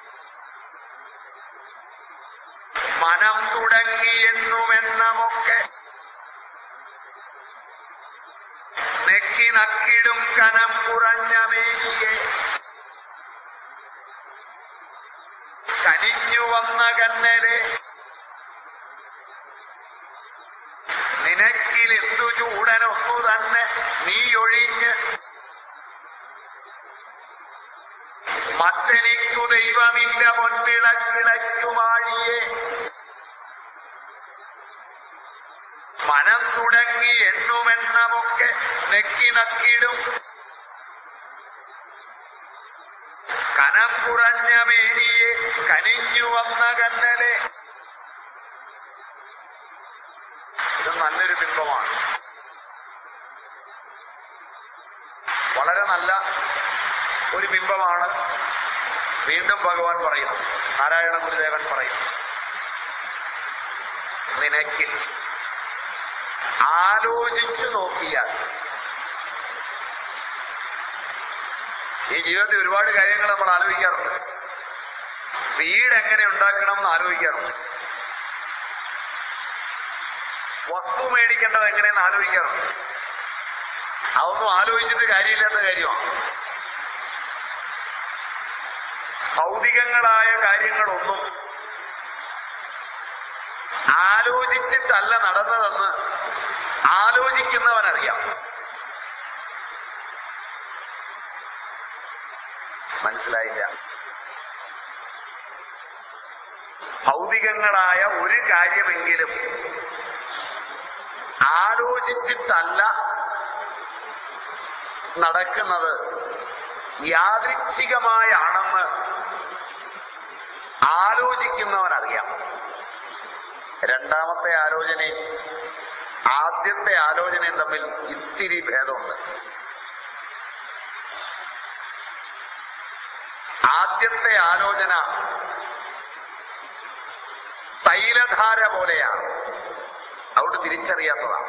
A: മനം തുടങ്ങിയെന്നുമെന്നമൊക്കെ നെക്കി നക്കിടും കനം കുറഞ്ഞ മേനിയെ കനിഞ്ഞു വന്ന കന്നലെ നിനക്കിലെന്തു ചൂടനൊന്നു തന്നെ നീ ഒഴിഞ്ഞ് മറ്റെനിക്കു ദൈവമില്ല പൊൻവിളക്കിളച്ചുമാഴിയെ മനം തുടങ്ങി എണ്ണുമെണ്ണമൊക്കെ നെക്കി നക്കിടും കനം കുറഞ്ഞ മേനിയെ കനിഞ്ഞു വന്ന കന്നലെ ഇത് നല്ലൊരു ബിംബമാണ് വളരെ നല്ല ഒരു ബിംബമാണ് വീണ്ടും ഭഗവാൻ പറയുന്നു നാരായണ ഗുരുദേവൻ പറയുന്നു നിനക്ക് ആലോചിച്ചു നോക്കിയാൽ ഈ ജീവിതത്തിൽ ഒരുപാട് കാര്യങ്ങൾ നമ്മൾ ആലോചിക്കാറുണ്ട് വീട് എങ്ങനെ ഉണ്ടാക്കണം എന്ന് ആലോചിക്കാറുണ്ട് വസ്തു മേടിക്കേണ്ടത് എങ്ങനെയെന്ന് ആലോചിക്കാറുണ്ട് അതൊന്നും ആലോചിച്ചിട്ട് കാര്യമില്ലാത്ത കാര്യമാണ് ഭൗതികങ്ങളായ കാര്യങ്ങളൊന്നും ആലോചിച്ചിട്ടല്ല നടന്നതെന്ന് ആലോചിക്കുന്നവനറിയാം മനസ്സിലായില്ല ഭൗതികങ്ങളായ ഒരു കാര്യമെങ്കിലും ആലോചിച്ചിട്ടല്ല നടക്കുന്നത് യാദൃച്ഛികമായാണെന്ന് ആലോചിക്കുന്നവനറിയാം രണ്ടാമത്തെ ആലോചനയും ആദ്യത്തെ ആലോചനയും തമ്മിൽ ഇത്തിരി ഭേദമുണ്ട് ആദ്യത്തെ ആലോചന തൈലധാര പോലെയാണ് അതുകൊണ്ട് തിരിച്ചറിയാത്തതാണ്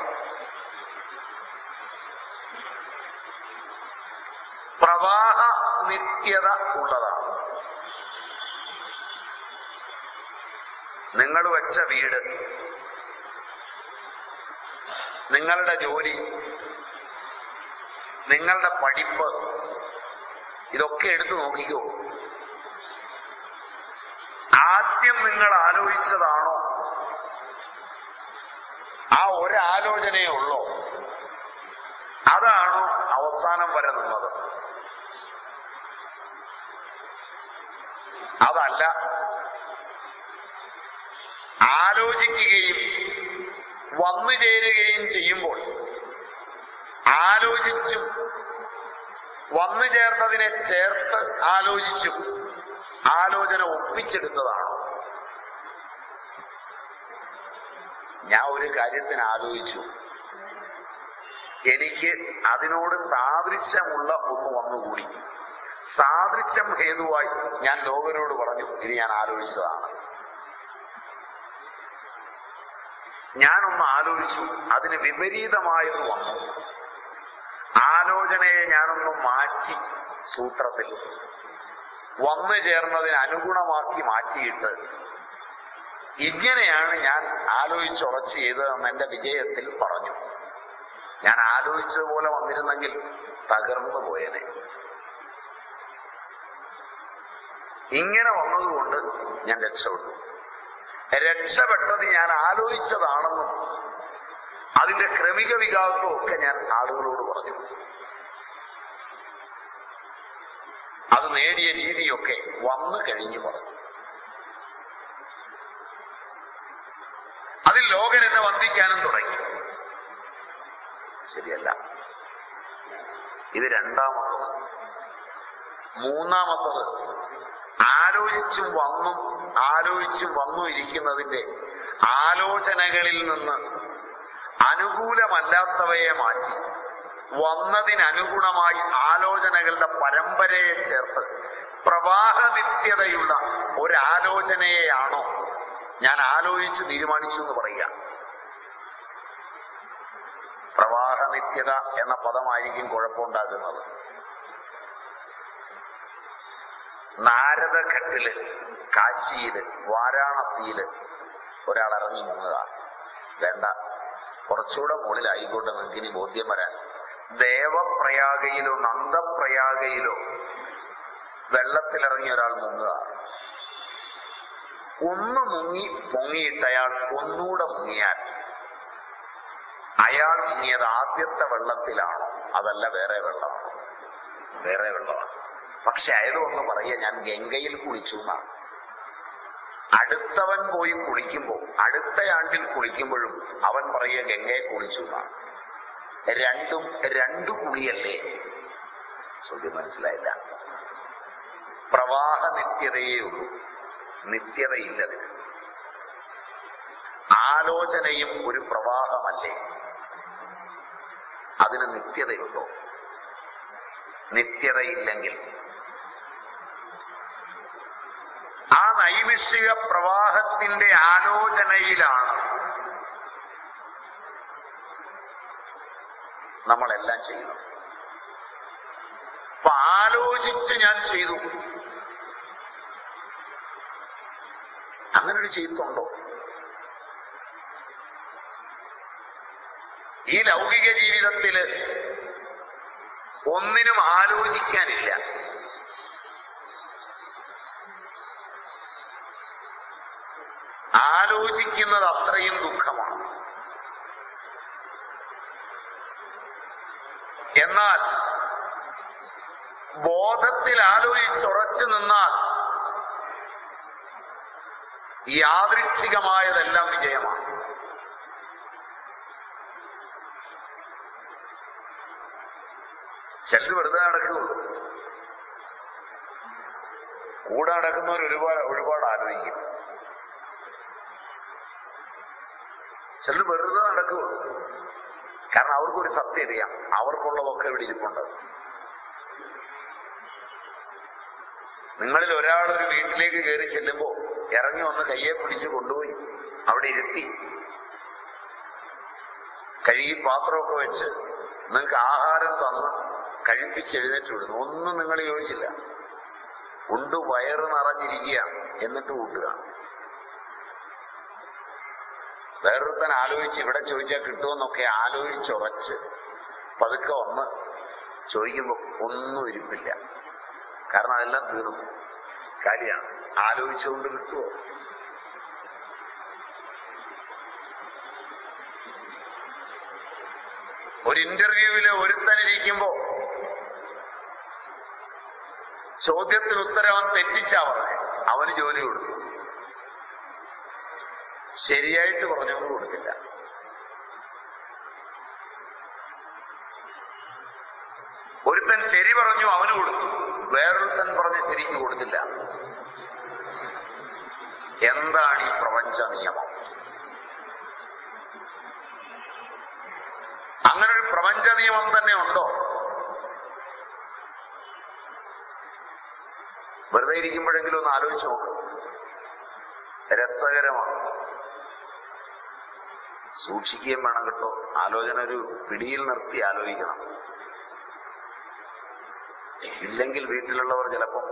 A: പ്രവാഹ നിത്യത ഉള്ളതാണ് നിങ്ങൾ വെച്ച വീട് നിങ്ങളുടെ ജോലി നിങ്ങളുടെ പഠിപ്പ് ഇതൊക്കെ എടുത്തു നോക്കിക്കോ ആദ്യം നിങ്ങൾ ആലോചിച്ചതാണോ ആ ഒരാലോചനയേ ഉള്ളോ അതാണോ അവസാനം വരെ നിന്നത് അതല്ല ആലോചിക്കുകയും വന്നു ചേരുകയും ചെയ്യുമ്പോൾ ആലോചിച്ചും വന്നു ചേർന്നതിനെ ചേർത്ത് ആലോചിച്ചും ആലോചന ഒപ്പിച്ചെടുത്തതാണോ ഞാൻ ഒരു കാര്യത്തിന് ആലോചിച്ചു എനിക്ക് അതിനോട് സാദൃശ്യമുള്ള ഒന്ന് വന്നുകൂടി സാദൃശ്യം ഹേതുവായി ഞാൻ ലോകനോട് പറഞ്ഞു ഇത് ഞാൻ ആലോചിച്ചതാണ് ഞാനൊന്ന് ആലോചിച്ചു അതിന് വിപരീതമായത് വന്നു ആലോചനയെ ഞാനൊന്ന് മാറ്റി സൂത്രത്തിൽ വന്നു ചേർന്നതിന് അനുഗുണമാക്കി മാറ്റിയിട്ട് ഇങ്ങനെയാണ് ഞാൻ ആലോചിച്ചുറച്ച് ചെയ്തതെന്ന് എന്റെ വിജയത്തിൽ പറഞ്ഞു ഞാൻ ആലോചിച്ചതുപോലെ വന്നിരുന്നെങ്കിൽ തകർന്നു പോയനെ ഇങ്ങനെ വന്നതുകൊണ്ട് ഞാൻ രക്ഷപ്പെട്ടു രക്ഷപ്പെട്ടത് ഞാൻ ആലോചിച്ചതാണെന്നും അതിന്റെ ക്രമിക വികാസവും ഒക്കെ ഞാൻ ആളുകളോട് പറഞ്ഞു അത് നേടിയ രീതിയൊക്കെ വന്നു കഴിഞ്ഞു പറഞ്ഞു അതിൽ ലോകൻ എന്നെ വന്ദിക്കാനും തുടങ്ങി ശരിയല്ല ഇത് രണ്ടാമത്തത് മൂന്നാമത്തത് ആലോചിച്ചും വന്നും ആലോചിച്ചും വന്നു ഇരിക്കുന്നതിന്റെ ആലോചനകളിൽ നിന്ന് അനുകൂലമല്ലാത്തവയെ മാറ്റി വന്നതിനനുഗുണമായി ആലോചനകളുടെ പരമ്പരയെ ചേർത്ത് പ്രവാഹനിത്യതയുള്ള ഒരാലോചനയെയാണോ ഞാൻ ആലോചിച്ച് തീരുമാനിച്ചു എന്ന് പറയുക പ്രവാഹനിത്യത എന്ന പദമായിരിക്കും കുഴപ്പമുണ്ടാക്കുന്നത് നാരദഘട്ടില് കാശിയില് വാരാണസിയില് ഒരാൾ ഇറങ്ങി മുങ്ങുക വേണ്ട കുറച്ചുകൂടെ മുകളിലായിക്കോട്ടെ നിങ്ങൾക്ക് ഇനി ബോധ്യം വരാൻ ദേവപ്രയാഗയിലോ നന്ദപ്രയാഗയിലോ വെള്ളത്തിലിറങ്ങി ഒരാൾ മുങ്ങുക ഒന്ന് മുങ്ങി പൊങ്ങിയിട്ട് അയാൾ ഒന്നുകൂടെ മുങ്ങിയാൽ അയാൾ മുങ്ങിയത് ആദ്യത്തെ വെള്ളത്തിലാണോ അതല്ല വേറെ വെള്ളമാണോ വേറെ വെള്ളമാണ് പക്ഷെ അയാളൊന്ന് പറയുക ഞാൻ ഗംഗയിൽ കുളിച്ചു എന്നാണ് അടുത്തവൻ പോയി കുളിക്കുമ്പോൾ അടുത്ത ആണ്ടിൽ കുളിക്കുമ്പോഴും അവൻ പറയുക ഗംഗയെ കുളിച്ചു എന്നാണ് രണ്ടും രണ്ടു കുളിയല്ലേ ചോദ്യം മനസ്സിലായില്ല പ്രവാഹ നിത്യതയേ ഉള്ളൂ നിത്യതയില്ലതിന് ആലോചനയും ഒരു പ്രവാഹമല്ലേ അതിന് നിത്യതയുണ്ടോ നിത്യതയില്ലെങ്കിൽ ആ നൈമിഷിക പ്രവാഹത്തിന്റെ ആലോചനയിലാണ് നമ്മളെല്ലാം ചെയ്യുന്നത് അപ്പൊ ആലോചിച്ച് ഞാൻ ചെയ്തു അങ്ങനൊരു ചെയ്തുണ്ടോ ഈ ലൗകിക ജീവിതത്തില് ഒന്നിനും ആലോചിക്കാനില്ല ആലോചിക്കുന്നത് അത്രയും ദുഃഖമാണ് എന്നാൽ ബോധത്തിൽ ആലോചിച്ചുറച്ചു നിന്നാൽ യാദൃച്ഛികമായതെല്ലാം വിജയമാണ് ചിലർ വെറുതെ നടക്കുകയുള്ളൂ കൂടെ നടക്കുന്നവർ ഒരുപാട് ഒരുപാട് ആലോചിക്കും ചിലർ വെറുതെ നടക്കുകയുള്ളൂ കാരണം അവർക്കൊരു സത്യം അറിയാം അവർക്കുള്ളതൊക്കെ ഇവിടെ ഇരിപ്പുണ്ട് നിങ്ങളിൽ ഒരാൾ ഒരു വീട്ടിലേക്ക് കയറി ചെല്ലുമ്പോ ഇറങ്ങി വന്ന് കയ്യെ പിടിച്ച് കൊണ്ടുപോയി അവിടെ ഇരുത്തി കഴുകി പാത്രമൊക്കെ വെച്ച് നിങ്ങൾക്ക് ആഹാരം തന്ന് കഴിപ്പിച്ച് എഴുന്നേറ്റ് വിടുന്നു ഒന്നും നിങ്ങൾ യോജിച്ചില്ല ഉണ്ട് വയറ് നിറഞ്ഞിരിക്കുക എന്നിട്ട് കൂട്ടുക വേറൊരുത്തൻ ആലോചിച്ച് ഇവിടെ ചോദിച്ചാൽ കിട്ടുമെന്നൊക്കെ ആലോചിച്ചുറച്ച് പതുക്കെ വന്ന് ചോദിക്കുമ്പോൾ ഒന്നും ഇരിപ്പില്ല കാരണം അതെല്ലാം തീർന്നു കാര്യമാണ് ആലോചിച്ചുകൊണ്ട് കിട്ടുമോ ഒരു ഇന്റർവ്യൂവില് ഒരുത്തനിരിക്കുമ്പോ ചോദ്യത്തിന് ഉത്തരം അവൻ തെറ്റിച്ചാ പറഞ്ഞേ അവന് ജോലി കൊടുത്തു ശരിയായിട്ട് പറഞ്ഞവന് കൊടുത്തില്ല ഒരുത്തൻ ശരി പറഞ്ഞു അവന് കൊടുത്തു വേറൊരുത്തൻ പറഞ്ഞ് ശരിക്ക് കൊടുത്തില്ല എന്താണ് ഈ പ്രപഞ്ച നിയമം അങ്ങനെ ഒരു പ്രപഞ്ച നിയമം തന്നെ ഉണ്ടോ വെറുതെ ഇരിക്കുമ്പോഴെങ്കിലും ഒന്ന് ആലോചിച്ച് നോക്ക് രസകരമാണ് സൂക്ഷിക്കുകയും വേണം കേട്ടോ ആലോചന ഒരു പിടിയിൽ നിർത്തി ആലോചിക്കണം ഇല്ലെങ്കിൽ വീട്ടിലുള്ളവർ ചിലപ്പം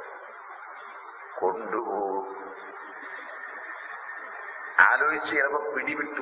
A: കൊണ്ടുപോകും ആലോചിച്ച് ചിലപ്പോ പിടിവിട്ടു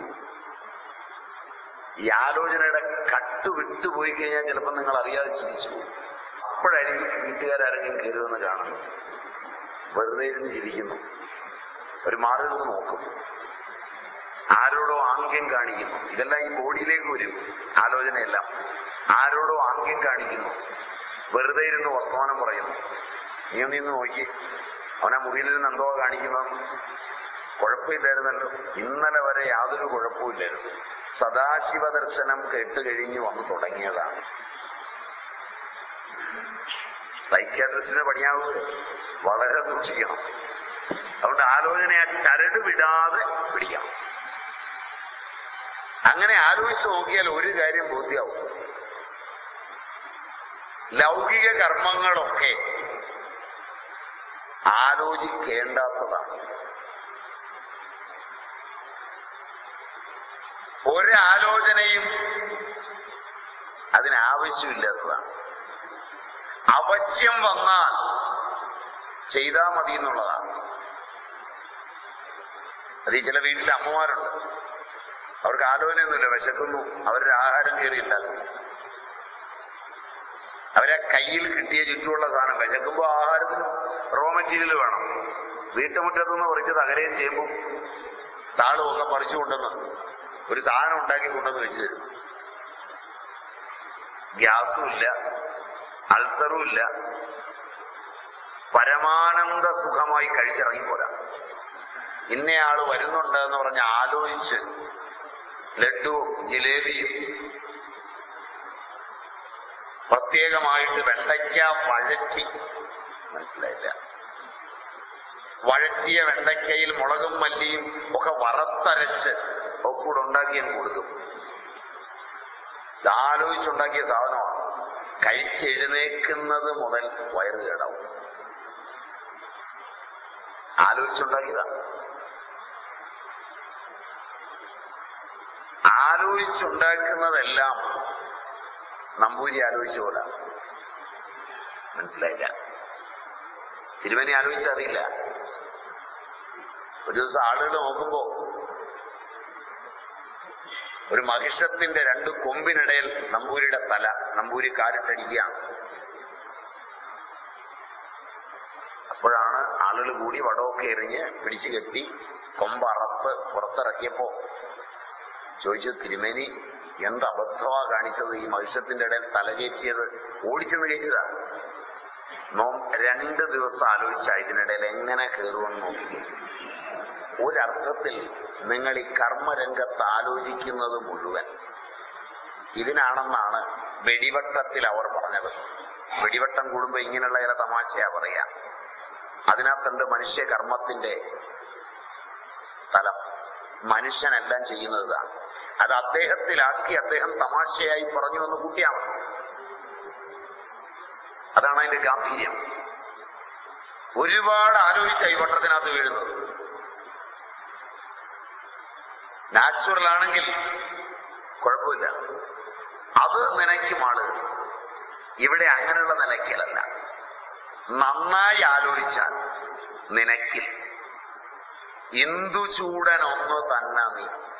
A: ഈ ആലോചനയുടെ കട്ട് വിട്ടുപോയി കഴിഞ്ഞാൽ ചിലപ്പോൾ നിങ്ങൾ അറിയാതെ ചിരിച്ചു പോകും അപ്പോഴായിരിക്കും വീട്ടുകാരാരെങ്കിലും കയറുമെന്ന് കാണുന്നു വെറുതെ ഇരുന്ന് ചിരിക്കുന്നു ഒരു മാറി നിന്ന് നോക്കും ആരോടോ ആംഗ്യം കാണിക്കുന്നു ഇതെല്ലാം ഈ ബോഡിയിലേക്ക് വരും ആലോചനയെല്ലാം ആരോടോ ആംഗ്യം കാണിക്കുന്നു വെറുതെ ഇരുന്ന് വർത്തമാനം പറയുന്നു നീ ഒന്ന് ഇന്ന് നോക്കി അവനാ മുറിയിൽ നിന്ന് എന്തോ കാണിക്കുന്നത് കുഴപ്പമില്ലായിരുന്നല്ലോ ഇന്നലെ വരെ യാതൊരു കുഴപ്പമില്ലായിരുന്നു സദാശിവ ദർശനം കേട്ട് കഴിഞ്ഞ് വന്നു തുടങ്ങിയതാണ് സൈക്യാട്രിസ്റ്റിനെ പണിയാവുക വളരെ സൂക്ഷിക്കണം അതുകൊണ്ട് ആലോചനയെ ആ ചരട് വിടാതെ പിടിക്കണം അങ്ങനെ ആലോചിച്ച് നോക്കിയാൽ ഒരു കാര്യം ബോധ്യാവും ലൗകിക കർമ്മങ്ങളൊക്കെ ആലോചിക്കേണ്ടാത്തതാണ് ഒരാലോചനയും അതിനാവശ്യമില്ലാത്തതാണ് അവശ്യം വന്നാൽ ചെയ്താൽ മതി എന്നുള്ളതാണ് അത് ഈ ചില വീട്ടിലെ അമ്മമാരുണ്ട് അവർക്ക് ആലോചനയൊന്നുമില്ല വിശക്കുന്നു അവരുടെ ആഹാരം കയറി ഉണ്ടാക്കും അവരെ കയ്യിൽ കിട്ടിയ ചുറ്റുമുള്ള സാധനം വിശക്കുമ്പോൾ ആഹാരത്തിന് റോ മെറ്റീരിയൽ വേണം വീട്ടുമുറ്റത്തുനിന്ന് പറിച്ച് തകരയും ചെയ്യുമ്പോൾ താളും ഒക്കെ പറിച്ചു കൊണ്ടുവന്ന് ഒരു സാധനം ഉണ്ടാക്കി കൊണ്ടുവന്ന് വെച്ച് തരും ഗ്യാസും ഇല്ല അൾസറും ഇല്ല പരമാനന്ദ സുഖമായി കഴിച്ചിറങ്ങിപ്പോരാ ഇന്നയാള് വരുന്നുണ്ട് എന്ന് പറഞ്ഞ് ആലോചിച്ച് ലഡുവും ജിലേബിയും പ്രത്യേകമായിട്ട് വെണ്ടയ്ക്ക വഴറ്റി മനസ്സിലായില്ല വഴറ്റിയ വെണ്ടയ്ക്കയിൽ മുളകും മല്ലിയും ഒക്കെ വറുത്തരച്ച് ഒക്കെ കൂടെ ഉണ്ടാക്കി അങ്ങ് കൊടുക്കും ഇതാലോചിച്ചുണ്ടാക്കിയ സാധനമാണ് കഴിച്ചെഴുന്നേക്കുന്നത് മുതൽ വയറ് കേടാവും ആലോചിച്ചുണ്ടാക്കിയതാ ആലോചിച്ചുണ്ടാക്കുന്നതെല്ലാം നമ്പൂരി ആലോചിച്ച പോലെ മനസ്സിലായില്ല തിരുമേനി ആലോചിച്ചറിയില്ല ഒരു ദിവസം ആളുകൾ നോക്കുമ്പോ ഒരു മഹിഷത്തിന്റെ രണ്ട് കൊമ്പിനിടയിൽ നമ്പൂരിയുടെ തല നമ്പൂരി കാലിട്ടടിക്കുകയാണ് അപ്പോഴാണ് ആളുകൾ കൂടി വടമൊക്കെ എറിഞ്ഞ് പിടിച്ചു കെട്ടി കൊമ്പറത്ത് പുറത്തിറക്കിയപ്പോ ചോദിച്ചു തിരുമേനി എന്ത് അബദ്ധമാ കാണിച്ചത് ഈ മഹിഷത്തിന്റെ ഇടയിൽ തല കയറ്റിയത് ഓടിച്ചെന്ന് കയറ്റിയതാ നോം രണ്ട് ദിവസം ആലോചിച്ച ഇതിനിടയിൽ എങ്ങനെ കയറുമെന്ന് നോക്കി ഒരർത്ഥത്തിൽ നിങ്ങൾ ഈ കർമ്മരംഗത്ത് ആലോചിക്കുന്നത് മുഴുവൻ ഇതിനാണെന്നാണ് വെടിവട്ടത്തിൽ അവർ പറഞ്ഞത് വെടിവട്ടം കൂടുമ്പോ ഇങ്ങനെയുള്ള ചില തമാശയാ പറയാ അതിനകത്തുണ്ട് മനുഷ്യ കർമ്മത്തിന്റെ തലം മനുഷ്യനെല്ലാം ചെയ്യുന്നത് ഇതാണ് അത് അദ്ദേഹത്തിലാക്കി അദ്ദേഹം തമാശയായി പറഞ്ഞു എന്ന് കൂട്ടിയാൽ മതി അതാണ് അതിന്റെ ഗാംഭീര്യം ഒരുപാട് ആലോചിച്ച ഈ വട്ടത്തിനകത്ത് വീഴുന്നത് നാച്ചുറൽ ആണെങ്കിൽ കുഴപ്പമില്ല അത് നനയ്ക്കും ആളുകൾ ഇവിടെ അങ്ങനെയുള്ള നിലയ്ക്കലല്ല നന്നായി ആലോചിച്ചാൽ നിനക്കിൽ ഇന്ദുചൂടനൊന്നു തന്നെ നീ